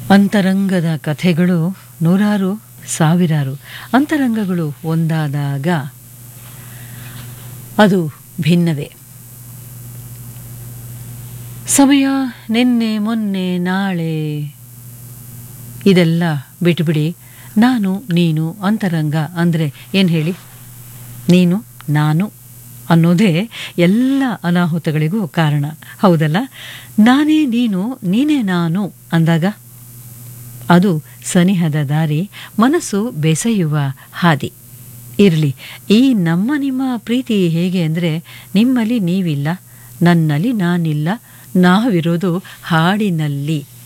ಅಂತರಂಗದ ಕಥೆಗಳು ನೂರಾರು ಸಾವಿರಾರು ಅಂತರಂಗಗಳು ಒಂದಾದಾಗ ಅದು ಭಿನ್ನವೇ ಸಮಯ ನಿನ್ನೆ ಮೊನ್ನೆ ನಾಳೆ ಇದೆಲ್ಲ ಬಿಟ್ಬಿಡಿ ನಾನು ನೀನು ಅಂತರಂಗ ಅಂದರೆ ಏನು ಹೇಳಿ ನೀನು ನಾನು ಅನ್ನೋದೇ ಎಲ್ಲ ಅನಾಹುತಗಳಿಗೂ ಕಾರಣ ಹೌದಲ್ಲ ನಾನೇ ನೀನು ನೀನೇ ನಾನು ಅಂದಾಗ ಅದು ಸನಿಹದ ದಾರಿ ಮನಸ್ಸು ಬೆಸೆಯುವ ಹಾದಿ ಇರಲಿ ಈ ನಮ್ಮ ನಿಮ್ಮ ಪ್ರೀತಿ ಹೇಗೆ ಅಂದರೆ ನಿಮ್ಮಲ್ಲಿ ನೀವಿಲ್ಲ ನನ್ನಲ್ಲಿ ನಾನಿಲ್ಲ ನಾವಿರೋದು ಹಾಡಿನಲ್ಲಿ